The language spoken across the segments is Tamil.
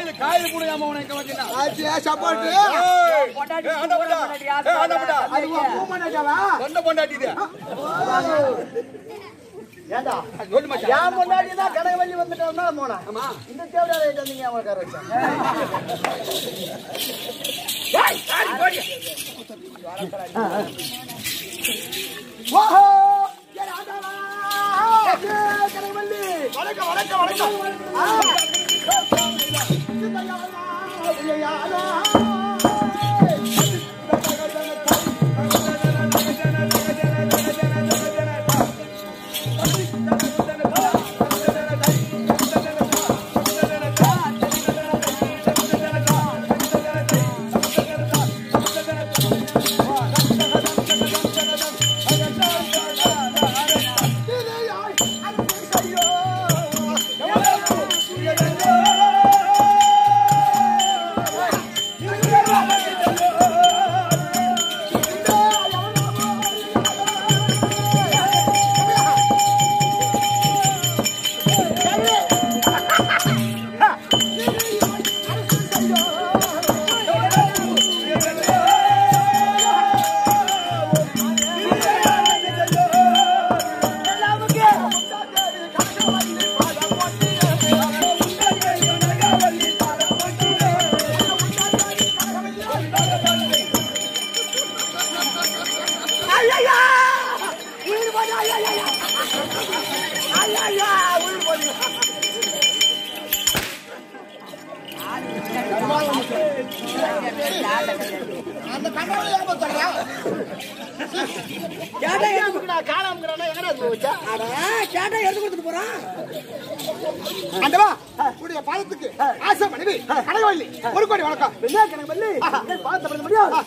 காயில் காயில் முடியாம உனக்கு வந்தீங்கன்னா ஆச்சு சப்போர்ட் ஏய், பொண்டாட்டி, ஏய், ஆண்டா, ஆண்டா. பொண்டாட்டி, யார் ஏய், ஆண்டா, ஆண்டா. அது பூ பண்ணாதவா சொந்த பொண்டாட்டி இது. ஏண்டா சொல்லு மச்சான். என் முன்னாடி தான் கனகவல்லி வந்துட்டோம்னா போனா இந்த தேவையான ரேட் வந்து அவங்க உட்கார வச்சேன் ஏய், சாரி, போடி. ஓஹோ ஏ ராஜாவா ஏ கனகவல்லி வணக்கம் வணக்கம் வணக்கம் அந்த கனகவல்லி யாரும் சொல்றா கேட்டா எனக்கு நான் காணாமங்கிறானா எங்கடா இது வச்சா கேட்டா எடுத்து கொடுத்துட்டு போறான் அண்டவா உடைய பாதத்துக்கு ஆசை மனைவி கனகவல்லி ஒரு கோடி வணக்கம் என்ன கனகவல்லி பாதத்தை பண்ண முடியும்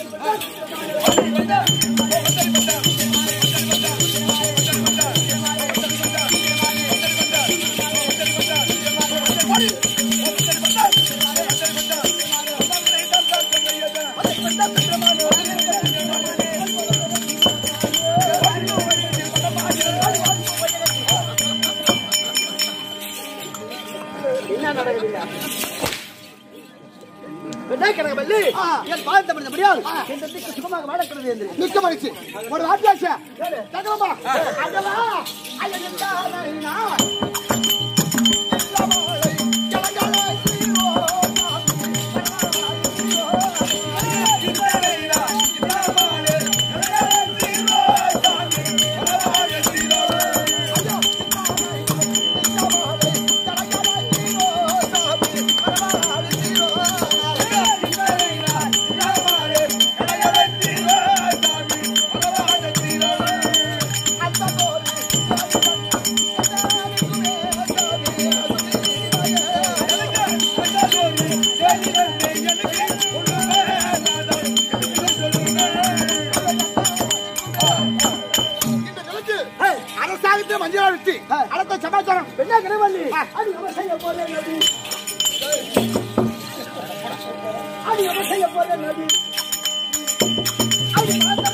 என்ன நடக்குதுங்க என்ன கனகவல்லி என் பாதத்தை பண்ண முடியும் இந்த திக்கு சுகமாக வாழக்கிறது என்று நிக்க மடிச்சு ஒரு வாத்தியாச்ச தகவமா அங்கவா ஐயா அரசாங்கத்தை மஞ்சள் அழுத்தி அடுத்த சமாச்சாரம் என்ன கனவல்லி அது எவர் செய்ய போதே நதி அது எவர் செய்ய போதே நதி அது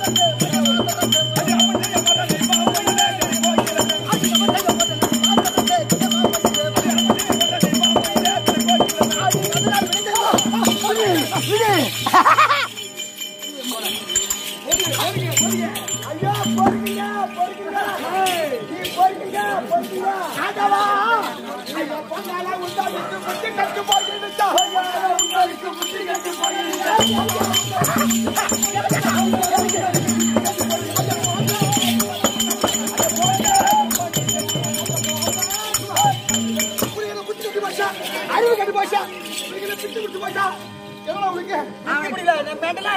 ஐயா பொறுக்கீங்க பொறுக்கீங்க நீ பொறுக்கீங்க பொறுக்கீங்க ஆண்டவா ஐயா பொன்னால உண்டாலிக்கு புத்தி கட்டு போயிருந்தா ஐயா உண்டாலிக்கு புத்தி கட்டு போயிருந்தா புரியல புத்தி கட்டு போச்சா அறிவு கட்டு போச்சா புரியல பிட்டு விட்டு போச்சா எவ்வளவு உங்களுக்கு மெண்டல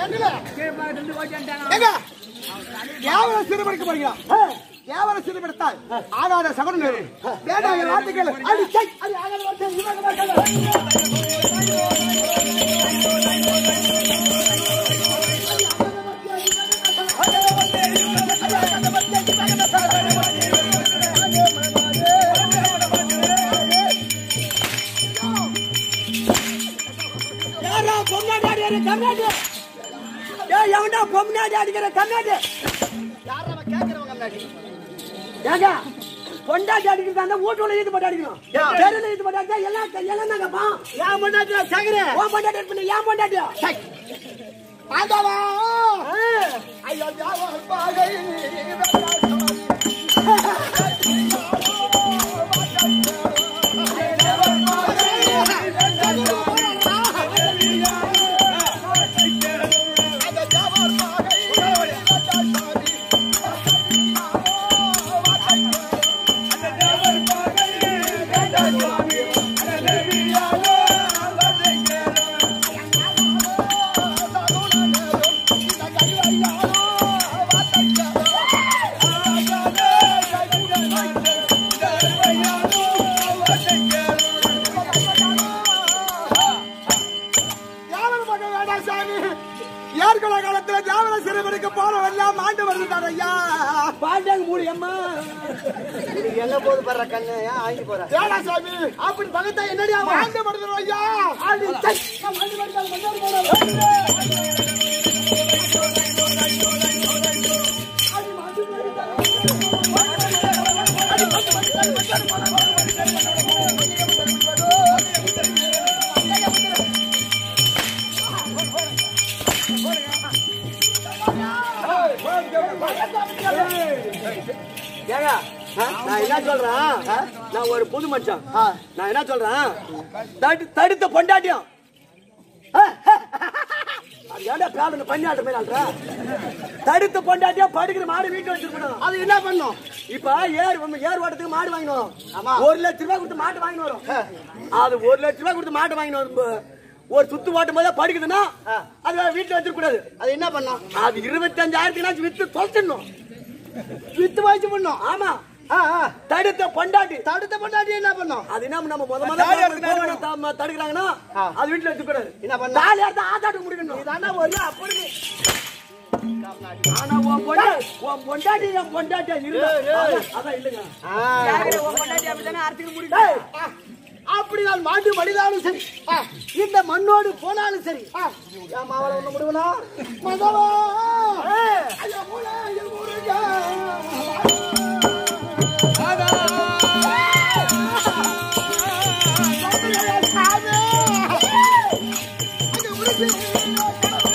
எங்க கேவல சிறுபடுக்க போறீங்களா கேவல சிறுபடுத்தால் ஆகாத சகுனம் வேண்டாம் என் வார்த்தைகள் அடி சை அடி ஆகாத வார்த்தை இவங்க வார்த்தைகள் யாரா பொம்னாடி அடிக்கிற கம்னாடி ஏய் எவன்டா பொம்னாடி அடிக்கிற கம்னாடி யாரா அவன் கேக்குறவங்க முன்னாடி ஏங்க பொண்டாட்டி அடிக்கிறது அந்த வீட்டுல இது போட்டு அடிக்கணும் ஏன்? தெருல இது போட்டு பொண்டாட்டியா எல்லாம் எல்லாம் தாங்க பா ஏன் பொண்டாட்டி சகரு உன் பொண்டாட்டி பண்ண ஏன் பொண்டாட்டியா ஆண்டவா ஐயோ யாவர் பாகை யாவர் மகன் வேண்டாம் சாமி ஏற்கனவே காலத்துல ஜாவர சிறுவனுக்கு போனவெல்லாம் மாண்டு வருகிறார் ஐயா பாண்டாங்க மூடி அம்மா எங்க போது படுற கண்ணு ஏன் ஆங்கி போற ஏடா சாமி அப்படி பகத்தா என்னடி மாண்டு வருகிறோம் ஐயா ஆடி சை மாண்டு வருகிறார் மன்னர் ஏங்க நான் என்ன சொல்றேன் நான் ஒரு புது மனுஷன் நான் என்ன சொல்றேன் தடு தடுத்த பொண்டாட்டியம் அது ஏன்டா பிராப்ளம் பண்ணி ஆடுற மாதிரி ஆடுற தடுத்த பொண்டாட்டியா படுக்கிற மாடு வீட்டு வச்சிருக்கணும் அது என்ன பண்ணும் இப்ப ஏர் நம்ம ஏர் ஓட்டத்துக்கு மாடு வாங்கினோம் ஆமா. ஒரு லட்ச ரூபாய் கொடுத்து மாட்டு வாங்கிட்டு வரும் அது ஒரு லட்ச ரூபாய் கொடுத்து மாட்டு வாங்கிட்டு வரும் ஒரு சுத்து ஓட்டும் போது படுக்குதுன்னா அது வீட்டுல வச்சிருக்க கூடாது அது என்ன பண்ணும் அது இருபத்தஞ்சாயிரத்துக்கு வித்து தொலைச்சிடணும் வித்து வாய்ச்சி பண்ணும் ஆமா ஆ, ஆ. தடுத்த பொண்டாட்டி தடுத்த பொண்டாட்டி என்ன பண்ணும் அது என்ன நம்ம முத முத தாலி அறுத்து போகணும், தம்- தடுக்கிறாங்கன்னா ஆ. அது வீட்டுல வச்சுக்கூடாது என்ன பண்ணணும்? தாலி அறுத்து ஆத்தாட்டு முடிக்கணும் இதாண்டா ஒரு அப்படி ஆனா உன் பொண்டாட்டி உன் பொண்டாட்டி என் பொண்டாட்டியா இருந்தா ஏய், ஏய். அதான், அதான் இல்லைங்க டேய், ஆ, அப்படி நான் மாட்டு வழிதாலும் சரி ஆ, இந்த மண்ணோடு போனாலும் சரி ஆ, என் மாவளை ஒண்ணு முடிவனா மதவா ஐயா மூளை, ஐயா முருகா. சாமி. ஐயா முருகா.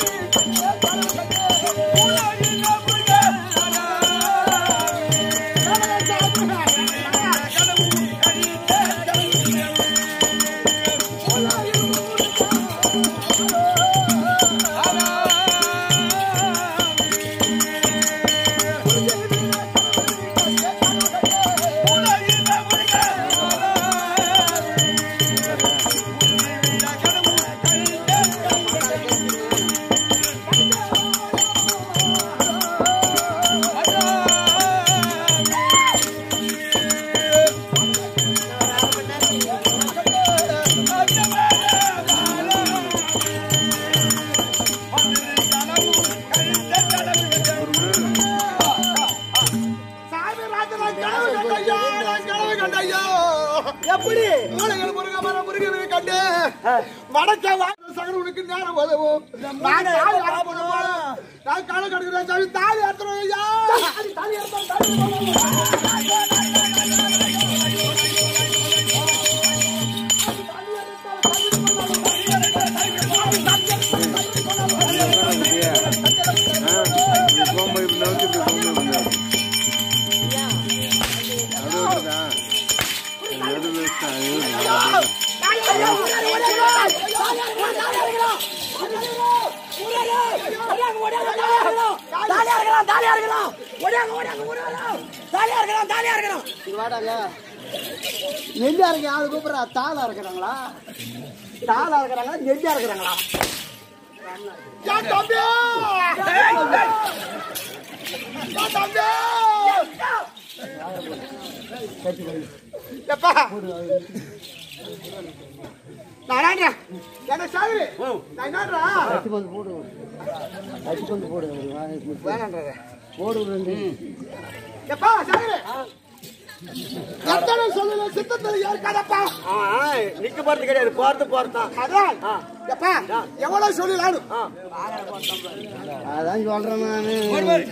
சாமி ராஜா, நான் கனவு கண்டையா, நான் கனவு கண்டையா. எப்படி மூளைகள் முருக மரம் முருகனை கண்டு வடக்க வாங்க சகல உனக்கு நேரம் உதவும் நான் தாலி அறுக்கணும் நான் கால கடுக்கிறேன் சாமி தாலி அறுத்துறோம் ஐயா தாலி அறுத்தோம் தாலி போகும்போது இப்படி நவுத்தி இப்படி போகும்போது முடியாது அது வருதா அது வருதா அது வருதா இங்க வாடாங்க நெஞ்சா இருக்க ஆளு கூப்பிடுறா தாளா இருக்கிறாங்களா தாளா இருக்கிறாங்களா நெஞ்சா இருக்கிறாங்களா என் தம்பி என் தம்பி எப்பா நாராயண என்ன சாகுது நான் என்னன்றா வேணான்றாரு எப்பா சாகுது எத்தனை சொல்லல சித்தத்தில் ஏற்காதப்பா நிக்க போறது கிடையாது போறது போறதுதான் அதான் எப்பா எவ்வளவு சொல்லலான்னு அதான் சொல்றேன் நானு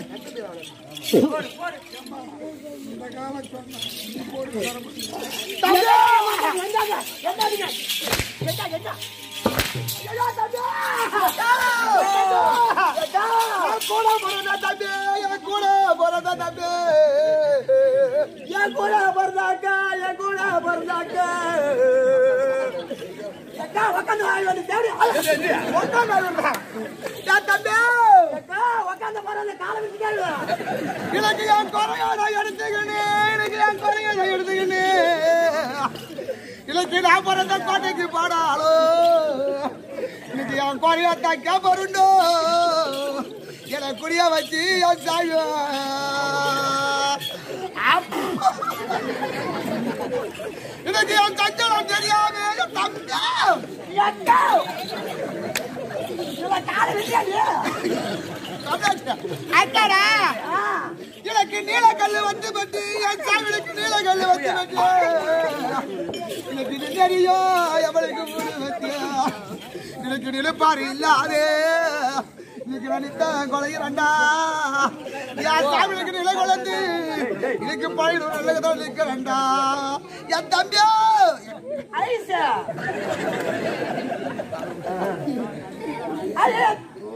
தம்பி என் கூட போறதா தம்பி என் கூட போறதா தம்பி என் கூட பிறந்தாக்கா என் கூட பிறந்தாக்கா அக்கா உக்காந்து வாய் வந்து தேடி உட்கார்ந்து என் தம்பி அக்கா உக்காந்து போறது காலை வச்சு கேளு எனக்கு என் குறைய நான் எடுத்துக்கினேன் எனக்கு என் குறைய நான் எடுத்துக்கினேன் இன்னைக்கு நான் பிறந்த கோட்டைக்கு பாடாளோ இன்னைக்கு என் குறைய தைக்க பொருண்டோ என்னை குடிய வச்சு என் சாயோ இன்னைக்கு என் சஞ்சலம் தெரியாம என் தம்பி அக்கா இவ காலை வச்சு அக்கடா எனக்கு நீலக்கல்லு வந்து பட்டு என் சாமிக்கு நீலக்கல்லு வந்து பட்டு எனக்கு இது தெரியும் எவளுக்கு முடி வச்சு எனக்கு நிலப்பாரு இல்லாதே இன்னைக்கு நினைத்த கொலைகிறண்டா என் சாமிக்கு நிலை கொலந்து இன்னைக்கு பழைய நல்ல நிற்கிறண்டா என் தம்பியோ ஐசா ஐயா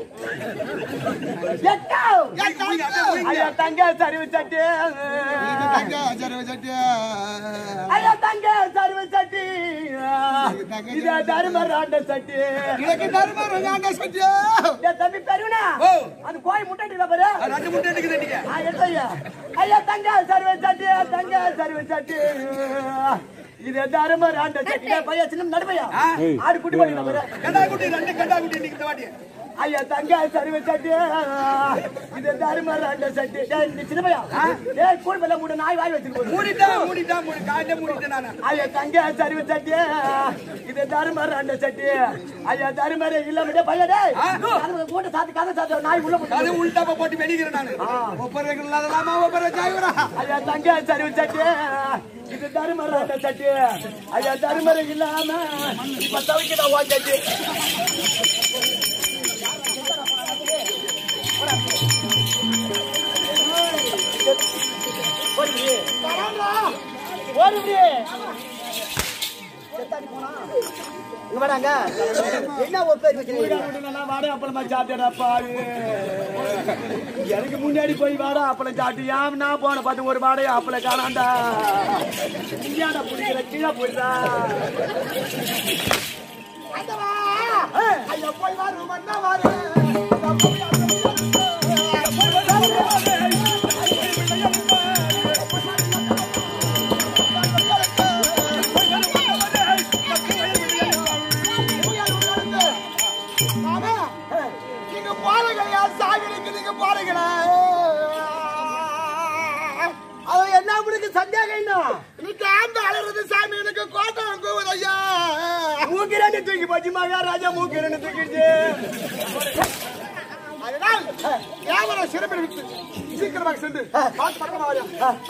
அக்கா என் தம்பி ஐயா தங்க சரிவு சட்டி தங்க சரவ சட்டியா ஐயா தங்க சரிவு சட்டி இது தர்மராண்ட சட்டி எனக்கு தருமாறு சட்டியா ஏ தம்பி பெருவனா அந்த கோய் முட்டை பாரு ரெண்டு முட்டை எடுக்குது நீங்க ஆ, எடுத்து ஐயா ஐயா தங்க சரிவு சட்டி தங்க சரிவு சட்டி இது தர்மராண்ட சட்டி ஏய், பையா சின்ன நடுமையா ஆடு குட்டி பண்ணி பாரு கண்டா குட்டி ரெண்டு கண்டா குட்டி இன்னைக்கு இந்த வாட்டி ஐயா தங்க சரிவு சட்டி இது தர்மராண்ட சட்டி டேய் இந்த சின்ன பையா டேய் கூடு மேல மூட நாய் வாய் வச்சிருக்கு மூடிட்டா மூடிட்டா மூடி காலையில மூடிட்டேன் நானு ஐயா தங்க சரிவு சட்டி இது தர்மராண்ட சட்டி ஐயா தர்மரே இல்ல விட பையா டேய் கதவு போட்டு சாத்தி கதை சாத்தி நாய் உள்ள போட்டு அது உள்டாப்ப போட்டு வெளிக்கிறேன் நானு ஒப்பரை இல்லாதலாமா ஒப்பரை ஜாய்வரா ஐயா தங்க சரிவு சட்டி இது தருமராண்ட சட்டி ஐயா தருமரை இல்லாம இப்ப தவிக்கிட்ட ஓட்டச்சு என்ன ஒரு பேர் வச்சிருக்கீங்க வாடா அப்பளமா சாப்பிட்டா பாரு எனக்கு முன்னாடி போய் வாடா அப்பளம் சாப்பிட்டு ஏன் நான் போன பார்த்து ஒரு வாடையை அப்பள காணாண்டா இங்கேடா பிடிக்கிற கீழே போயிடா ஐயா போய் வாரு மண்ணா வாரு மாமா நீங்க பாருங்களையா சாமிக்கு நீங்க பாருங்களா அவன் என்ன உங்களுக்கு சந்தேகம் என்ன இன்னைக்கு ஆண்டு அலறது சாமி எனக்கு கோட்டை கூவுது ஐயா மூக்கிறேன்னு தூக்கி போச்சு மகாராஜா மூக்கிறேன்னு தூக்கிடுச்சு அதனால் கேவலம் சிறப்பில் விட்டு சீக்கிரமாக சென்று பார்த்து பக்கமா வாரியா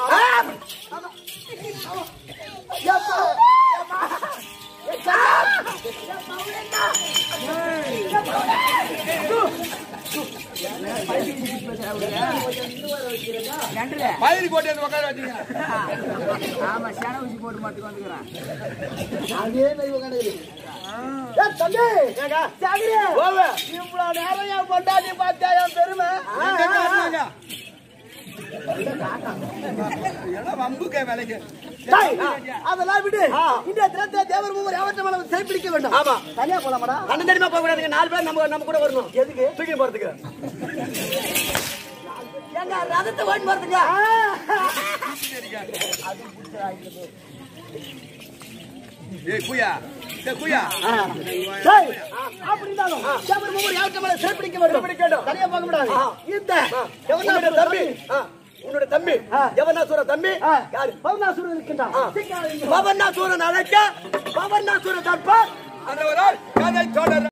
பயிர் கோட்டை வந்து உட்கார வச்சீங்க ஏய், தம்பி சாகரி இவ்வளவு நேரம் என் கொண்டாடி பார்த்தா என் பெருமை எல்லாம் வம்புக்கே வேலைக்கு டேய், அதெல்லாம் விடு இந்த தினத்தை தேவர் மூவர் அவற்றை மேல சிறைப்பிடிக்க வேண்டும் ஆமா தனியா போலாமாடா அண்ணன் தனிமா போக கூடாதுங்க நாலு பேர் நம்ம நம்ம கூட வரணும் எதுக்கு தூக்கி போறதுக்கு ஏங்க ரதத்தை ஓடி போறதுங்க ஏய் குயா டேய் குயா டேய், அப்படி இருந்தாலும் தேவர் மூவர் அவற்றை மேல சிறைப்பிடிக்க வேண்டும் தனியா போக கூடாது இந்த எவனா தம்பி உன்னோட தம்பி எவனாசுர தம்பி யாரு பவனாசுரன் இருக்கின்றான் பவனாசுரன் அழைக்க பவனாசுர தற்பா அந்த ஒரு ஆள் கதை தொடர்